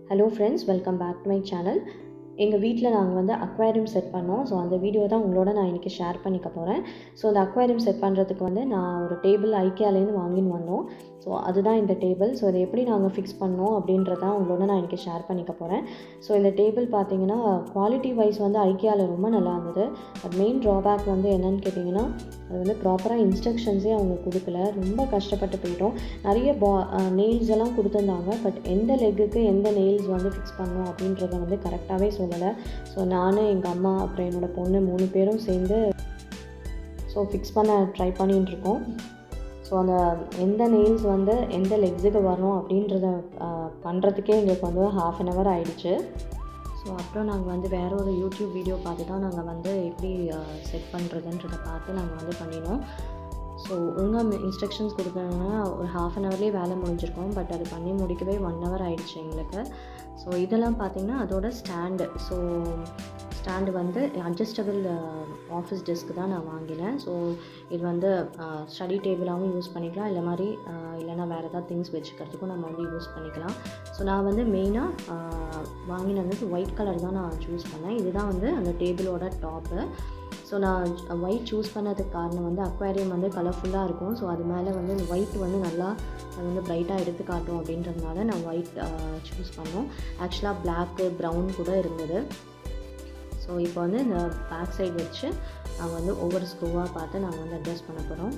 hello friends welcome back to my channel எங்கள் வீட்டில் நாங்கள் வந்து அக்வாரியம் செட் பண்ணோம் ஸோ அந்த வீடியோ தான் உங்களோட நான் இன்றைக்கி ஷேர் பண்ணிக்க போகிறேன் ஸோ அந்த அக்வாரியம் செட் பண்ணுறதுக்கு வந்து நான் ஒரு டேபிள் ஐக்கியாலேருந்து வாங்கின்னு வந்தோம் ஸோ அதுதான் இந்த டேபிள் ஸோ அதை எப்படி நாங்கள் ஃபிக்ஸ் பண்ணோம் அப்படின்றதான் உங்களோட நான் இன்றைக்கி ஷேர் பண்ணிக்க போகிறேன் ஸோ இந்த டேபிள் பார்த்தீங்கன்னா குவாலிட்டி வைஸ் வந்து ஐக்கியாவில் ரொம்ப நல்லா இருந்தது பட் மெயின் ட்ராபேக் வந்து என்னன்னு கேட்டிங்கன்னா அது வந்து ப்ராப்பராக இன்ஸ்ட்ரக்ஷன்ஸே அவங்க கொடுக்கல ரொம்ப கஷ்டப்பட்டு போயிட்டோம் நிறைய பா நெயில்ஸ் எல்லாம் கொடுத்துருந்தாங்க பட் எந்த லெக்குக்கு எந்த நெயில்ஸ் வந்து ஃபிக்ஸ் பண்ணணும் அப்படின்றத வந்து கரெக்டாகவே சொல்லலை ஸோ நான் எங்கள் அம்மா அப்புறம் என்னோடய பொண்ணு மூணு பேரும் சேர்ந்து ஸோ ஃபிக்ஸ் பண்ண ட்ரை பண்ணிகிட்டு இருக்கோம் ஸோ அந்த எந்த நெயில்ஸ் வந்து எந்த லெக்ஸுக்கு வரணும் அப்படின்றத பண்ணுறதுக்கே எங்களுக்கு வந்து ஹாஃப் அன் ஹவர் ஆயிடுச்சு ஸோ அப்புறம் நாங்கள் வந்து வேற ஒரு யூடியூப் வீடியோ பார்த்து தான் நாங்கள் வந்து எப்படி செட் பண்ணுறதுன்றதை பார்த்து நாங்கள் வந்து பண்ணினோம் ஸோ ஒழுங்காக இன்ஸ்ட்ரக்ஷன்ஸ் கொடுத்தோன்னா ஒரு ஹாஃப் அன் ஹவர்லேயே வேலை முடிஞ்சிருக்கோம் பட் அது பண்ணி முடிக்கவே ஒன் ஹவர் ஆயிடுச்சு எங்களுக்கு ஸோ இதெல்லாம் பார்த்திங்கன்னா அதோட ஸ்டாண்டு ஸோ ஸ்டாண்டு வந்து அட்ஜஸ்டபிள் ஆஃபீஸ் டெஸ்க்கு தான் நான் வாங்கினேன் ஸோ இது வந்து ஸ்டடி டேபிளாகவும் யூஸ் பண்ணிக்கலாம் இல்லை மாதிரி இல்லைனா வேறு ஏதாவது திங்ஸ் வச்சுக்கிறதுக்கும் நம்ம வந்து யூஸ் பண்ணிக்கலாம் ஸோ நான் வந்து மெயினாக வாங்கினது ஒயிட் கலர் தான் நான் சூஸ் பண்ணேன் இதுதான் வந்து அந்த டேபிளோட டாப்பு ஸோ நான் ஒயிட் சூஸ் பண்ணதுக்கு காரணம் வந்து அக்வாரியம் வந்து கலர்ஃபுல்லாக இருக்கும் ஸோ அது மேலே வந்து ஒயிட் வந்து நல்லா அது வந்து ப்ரைட்டாக எடுத்து காட்டும் அப்படின்றதுனால நான் ஒயிட் சூஸ் பண்ணோம் ஆக்சுவலாக பிளாக்கு ப்ரௌன் கூட இருந்தது ஸோ இப்போ வந்து இந்த பேக் சைடு வச்சு நாங்கள் வந்து ஒவ்வொரு ஸ்க்ரூவாக பார்த்து நாங்கள் வந்து அட்ஜஸ்ட் பண்ண போகிறோம்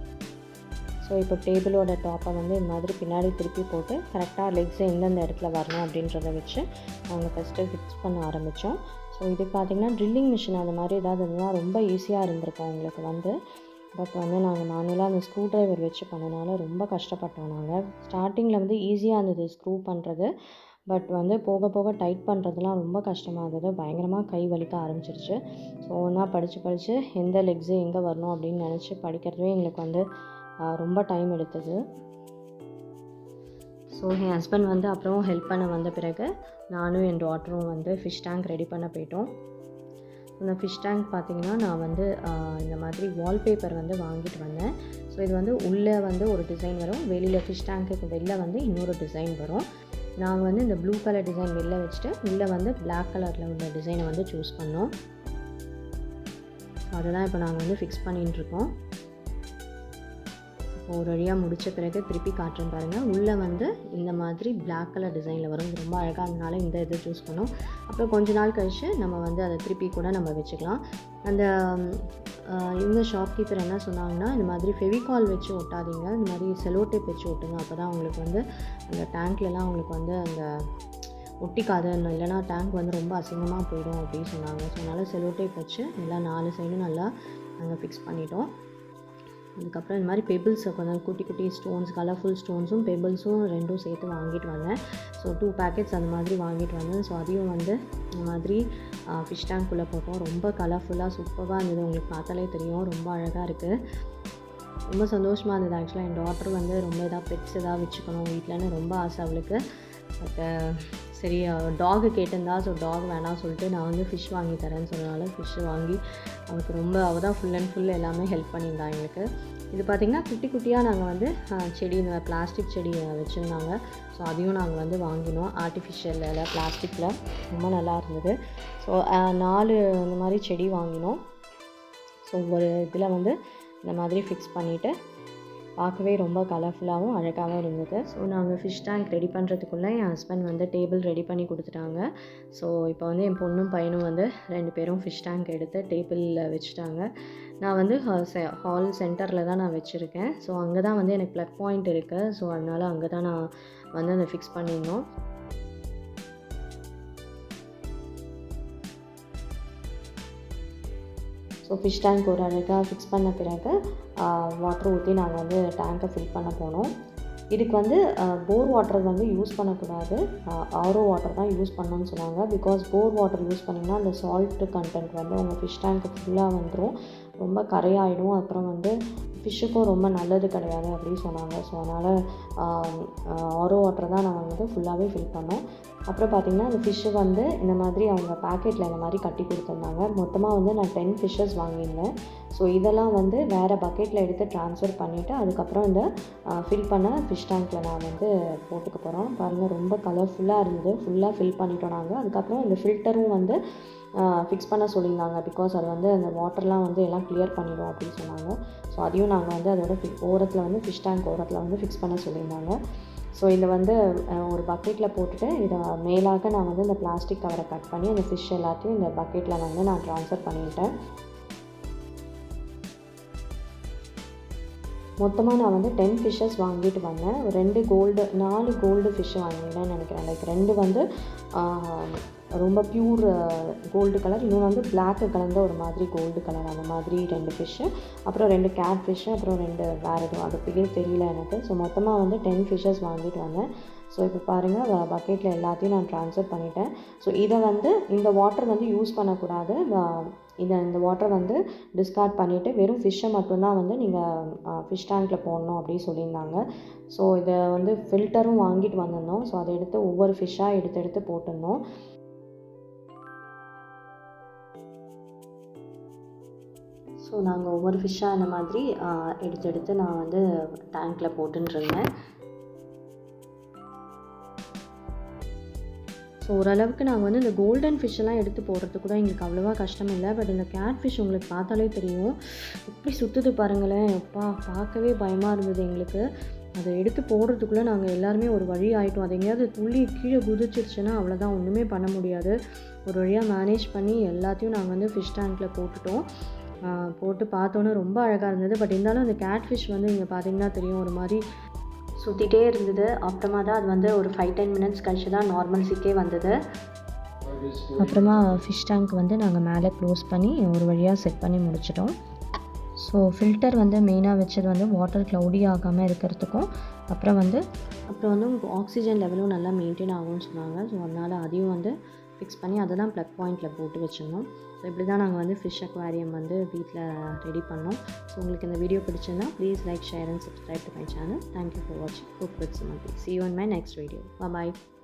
ஸோ இப்போ டேபிளோட டாப்பை வந்து இந்த மாதிரி பின்னாடி திருப்பி போட்டு கரெக்டாக லெக்ஸ் எந்தெந்த இடத்துல வரணும் அப்படின்றத வச்சு நாங்கள் ஃபஸ்ட்டு ஃபிக்ஸ் பண்ண ஆரம்பித்தோம் ஸோ இது பார்த்திங்கன்னா ட்ரில்லிங் மிஷின் அந்த மாதிரி ஏதாவது இருந்தால் ரொம்ப ஈஸியாக இருந்திருக்கும் உங்களுக்கு வந்து பட் வந்து நாங்கள் மேனுவலாக அந்த ஸ்க்ரூ ட்ரைவர் வச்சு பண்ணனால ரொம்ப கஷ்டப்பட்டோம் நாங்கள் ஸ்டார்டிங்கில் வந்து ஈஸியாக இருந்தது ஸ்க்ரூ பண்ணுறது பட் வந்து போக போக டைட் பண்ணுறதுலாம் ரொம்ப கஷ்டமாக இருந்தது பயங்கரமாக கை வலிக்க ஆரம்பிச்சிருச்சு ஸோ ஒன்றா படித்து படித்து எந்த லெக்ஸு எங்கே வரணும் அப்படின்னு நினச்சி படிக்கிறதுவே எங்களுக்கு வந்து ரொம்ப டைம் எடுத்தது ஸோ என் ஹஸ்பண்ட் வந்து அப்புறம் ஹெல்ப் பண்ண வந்த பிறகு நானும் என் டாட்டரும் வந்து ஃபிஷ் டேங்க் ரெடி பண்ண போயிட்டோம் இந்த ஃபிஷ் டேங்க் பார்த்திங்கன்னா நான் வந்து இந்த மாதிரி வால்பேப்பர் வந்து வாங்கிட்டு வந்தேன் ஸோ இது வந்து உள்ளே வந்து ஒரு டிசைன் வரும் வெளியில் ஃபிஷ் டேங்க்குக்கு வெளில வந்து இன்னொரு டிசைன் வரும் நாங்கள் வந்து இந்த ப்ளூ கலர் டிசைன் வெளில வச்சுட்டு உள்ளே வந்து பிளாக் கலரில் உள்ள டிசைனை வந்து சூஸ் பண்ணோம் அதுதான் இப்போ நாங்கள் வந்து ஃபிக்ஸ் பண்ணிகிட்ருக்கோம் ஒரு வழியாக முடித்த பிறகு திருப்பி காட்டுறேன் பாருங்கள் உள்ளே வந்து இந்த மாதிரி பிளாக் கலர் டிசைனில் வரும் ரொம்ப அழகாக அதனால இந்த இதை சூஸ் பண்ணோம் அப்புறம் கொஞ்ச நாள் கழித்து நம்ம வந்து அதை திருப்பி கூட நம்ம வச்சுக்கலாம் அந்த இவங்க ஷாப்கீப்பர் என்ன சொன்னாங்கன்னா இந்த மாதிரி ஃபெவிகால் வச்சு ஒட்டாதீங்க இந்த மாதிரி செலோ டேப் வச்சு ஒட்டுங்க அப்போ தான் உங்களுக்கு வந்து அந்த டேங்க்லலாம் உங்களுக்கு வந்து அந்த ஒட்டிக்காது இல்லைனா டேங்க் வந்து ரொம்ப அசிங்கமாக போயிடும் அப்படின்னு சொன்னாங்க ஸோ அதனால் செலோ டேப் வச்சு நல்லா நாலு சைடும் நல்லா நாங்கள் ஃபிக்ஸ் பண்ணிட்டோம் அதுக்கப்புறம் இந்த மாதிரி பெபிள்ஸை கொஞ்சம் குட்டி குட்டி ஸ்டோன்ஸ் கலர்ஃபுல் ஸ்டோன்ஸும் பெபிள்ஸும் ரெண்டும் சேர்த்து வாங்கிட்டு வந்தேன் ஸோ டூ பேக்கெட்ஸ் அந்த மாதிரி வாங்கிட்டு வந்தேன் ஸோ அதையும் வந்து இந்த மாதிரி ஃபிஷ் டேங்க்குள்ளே போட்டோம் ரொம்ப கலர்ஃபுல்லாக சூப்பராக இருந்தது உங்களுக்கு பார்த்தாலே தெரியும் ரொம்ப அழகாக இருக்குது ரொம்ப சந்தோஷமாக இருந்தது ஆக்சுவலாக என் டாட்டர் வந்து ரொம்ப இதாக பெட்ஸ் எதாவது வச்சுக்கணும் வீட்டில்னு ரொம்ப ஆசை அவளுக்கு பட் சரி டாகு கேட்டிருந்தா ஸோ டாக் வேணாம் சொல்லிட்டு நான் வந்து ஃபிஷ் வாங்கி தரேன்னு சொன்னனால ஃபிஷ்ஷு வாங்கி அவளுக்கு ரொம்ப அவள் தான் ஃபுல் அண்ட் ஃபுல் எல்லாமே ஹெல்ப் பண்ணியிருந்தா எங்களுக்கு இது பார்த்திங்கன்னா குட்டி குட்டியாக நாங்கள் வந்து செடி இந்த பிளாஸ்டிக் செடி வச்சுருந்தாங்க ஸோ அதையும் நாங்கள் வந்து வாங்கினோம் ஆர்டிஃபிஷியலில் பிளாஸ்டிக்கில் ரொம்ப நல்லா இருந்தது ஸோ நாலு இந்த மாதிரி செடி வாங்கினோம் ஸோ ஒரு இதில் வந்து இந்த மாதிரி ஃபிக்ஸ் பண்ணிவிட்டு பார்க்கவே ரொம்ப கலர்ஃபுல்லாகவும் அழகாகவும் இருந்தது ஸோ நாங்கள் ஃபிஷ் டேங்க் ரெடி பண்ணுறதுக்குள்ளே என் ஹஸ்பண்ட் வந்து டேபிள் ரெடி பண்ணி கொடுத்துட்டாங்க ஸோ இப்போ வந்து என் பொண்ணும் பையனும் வந்து ரெண்டு பேரும் ஃபிஷ் டேங்க் எடுத்து டேபிளில் வச்சுட்டாங்க நான் வந்து ஹால் சென்டரில் தான் நான் வச்சுருக்கேன் ஸோ அங்கே தான் வந்து எனக்கு ப்ளக் பாயிண்ட் இருக்குது ஸோ அதனால் அங்கே தான் நான் வந்து அதை ஃபிக்ஸ் பண்ணியிருந்தோம் ஸோ ஃபிஷ் டேங்க் ஒரு அழகாக ஃபிக்ஸ் பண்ண பிறகு வாட்டர் ஊற்றி நாங்கள் வந்து டேங்க்கை ஃபில் பண்ண போனோம் இதுக்கு வந்து போர் வாட்டர் வந்து யூஸ் பண்ணக்கூடாது ஆரோ வாட்டர் தான் யூஸ் பண்ணணும்னு சொன்னாங்க பிகாஸ் போர் வாட்டர் யூஸ் பண்ணிங்கன்னா அந்த சால்ட்டு கண்டென்ட் வந்து உங்கள் ஃபிஷ் டேங்க்கு ஃபுல்லாக வந்துடும் ரொம்ப கரையாயிடும் அப்புறம் வந்து ஃபிஷ்ஷுக்கும் ரொம்ப நல்லது கிடையாது அப்படின்னு சொன்னாங்க ஸோ அதனால் ஆரோ வாட்டர் தான் நான் வந்து ஃபுல்லாகவே ஃபில் பண்ணோம் அப்புறம் பார்த்திங்கன்னா அந்த ஃபிஷ்ஷு வந்து இந்த மாதிரி அவங்க பேக்கெட்டில் இந்த மாதிரி கட்டி கொடுத்துருந்தாங்க மொத்தமாக வந்து நான் டென் ஃபிஷ்ஷஸ் வாங்கியிருந்தேன் ஸோ இதெல்லாம் வந்து வேறு பக்கெட்டில் எடுத்து ட்ரான்ஸ்ஃபர் பண்ணிவிட்டு அதுக்கப்புறம் இந்த ஃபில் பண்ண ஃபிஷ் டேங்க்கில் நான் வந்து போட்டுக்க போகிறோம் பாருங்கள் ரொம்ப கலர்ஃபுல்லாக இருந்தது ஃபுல்லாக ஃபில் பண்ணிட்டோம் நாங்கள் அதுக்கப்புறம் இந்த ஃபில்டரும் வந்து ஃபிக்ஸ் பண்ண சொல்லியிருந்தாங்க பிகாஸ் அது வந்து அந்த வாட்டர்லாம் வந்து எல்லாம் கிளியர் பண்ணிடும் அப்படின்னு சொன்னாங்க ஸோ அதையும் நாங்கள் வந்து அதோட ஃபி ஓரத்தில் வந்து ஃபிஷ் டேங்க் ஓரத்தில் வந்து ஃபிக்ஸ் பண்ண சொல்லியிருந்தாங்க ஸோ இதை வந்து ஒரு பக்கெட்டில் போட்டுட்டு இதை மேலாக நான் வந்து இந்த பிளாஸ்டிக் கவரை கட் பண்ணி அந்த ஃபிஷ் எல்லாத்தையும் இந்த பக்கெட்டில் வந்து நான் ட்ரான்ஸ்ஃபர் பண்ணிட்டேன் மொத்தமாக நான் வந்து டென் ஃபிஷ்ஷஸ் வாங்கிட்டு வந்தேன் ரெண்டு கோல்டு நாலு கோல்டு ஃபிஷ் வாங்கினேன்னு நினைக்கிறேன் லைக் ரெண்டு வந்து ரொம்ப பியூர் கோல்டு கலர் இன்னொன்று வந்து பிளாக்கு கலந்த ஒரு மாதிரி கோல்டு கலர் அந்த மாதிரி ரெண்டு ஃபிஷ்ஷு அப்புறம் ரெண்டு கேட் ஃபிஷ்ஷு அப்புறம் ரெண்டு வேறு எதுவும் அது பேர் தெரியல எனக்கு ஸோ மொத்தமாக வந்து டென் ஃபிஷ்ஷஸ் வாங்கிட்டு வந்தேன் ஸோ இப்போ பாருங்கள் பக்கெட்டில் எல்லாத்தையும் நான் ட்ரான்ஸ்ஃபர் பண்ணிட்டேன் ஸோ இதை வந்து இந்த வாட்டர் வந்து யூஸ் பண்ணக்கூடாது இந்த இந்த வாட்டர் வந்து டிஸ்கார்ட் பண்ணிவிட்டு வெறும் ஃபிஷ்ஷை மட்டும்தான் வந்து நீங்கள் ஃபிஷ் டேங்க்கில் போடணும் அப்படின்னு சொல்லியிருந்தாங்க ஸோ இதை வந்து ஃபில்டரும் வாங்கிட்டு வந்திருந்தோம் ஸோ அதை எடுத்து ஒவ்வொரு ஃபிஷ்ஷாக எடுத்து எடுத்து போட்டிருந்தோம் ஸோ நாங்கள் ஒவ்வொரு ஃபிஷ்ஷாக அந்த மாதிரி எடுத்து எடுத்து நான் வந்து டேங்க்கில் போட்டுருந்தேன் ஸோ ஓரளவுக்கு நாங்கள் வந்து இந்த கோல்டன் ஃபிஷ்ஷெல்லாம் எடுத்து போடுறதுக்கு கூட எங்களுக்கு அவ்வளோவா கஷ்டம் இல்லை பட் இந்த கேட் ஃபிஷ் உங்களுக்கு பார்த்தாலே தெரியும் எப்படி சுற்றுது பாருங்களேன் அப்பா பார்க்கவே பயமாக இருந்தது எங்களுக்கு அதை எடுத்து போடுறதுக்குள்ளே நாங்கள் எல்லாருமே ஒரு வழி ஆகிட்டோம் அது எங்கேயாவது துள்ளி கீழே குதிச்சிருச்சுன்னா அவ்வளோதான் ஒன்றுமே பண்ண முடியாது ஒரு வழியாக மேனேஜ் பண்ணி எல்லாத்தையும் நாங்கள் வந்து ஃபிஷ் டேங்க்கில் போட்டுட்டோம் போட்டு பார்த்தோன்னே ரொம்ப அழகாக இருந்தது பட் இருந்தாலும் அந்த கேட் ஃபிஷ் வந்து இங்கே பார்த்தீங்கன்னா தெரியும் ஒரு மாதிரி சுற்றிட்டே இருந்தது அப்புறமா தான் அது வந்து ஒரு ஃபைவ் டென் மினிட்ஸ் கழிச்சு தான் நார்மல்ஸுக்கே வந்தது அப்புறமா ஃபிஷ் டேங்க் வந்து நாங்கள் மேலே க்ளோஸ் பண்ணி ஒரு வழியாக செட் பண்ணி முடிச்சிட்டோம் ஸோ ஃபில்டர் வந்து மெயினாக வச்சது வந்து வாட்டர் க்ளவுடி ஆகாமல் இருக்கிறதுக்கும் அப்புறம் வந்து அப்புறம் வந்து உங்களுக்கு ஆக்சிஜன் லெவலும் நல்லா மெயின்டைன் ஆகும்னு சொன்னாங்க ஸோ அதனால் அதையும் வந்து ஃபிக்ஸ் பண்ணி அதை தான் ப்ளக் பாயிண்டில் போட்டு வச்சுருந்தோம் ஸோ இப்படி தான் நாங்கள் வந்து ஃபிஷ் அக்வாரியம் வந்து வீட்டில் ரெடி பண்ணோம் ஸோ உங்களுக்கு இந்த வீடியோ பிடிச்சிருந்தா please like share and subscribe to my channel thank you for வாட்சிங் cook with Sumathi see you in my next video bye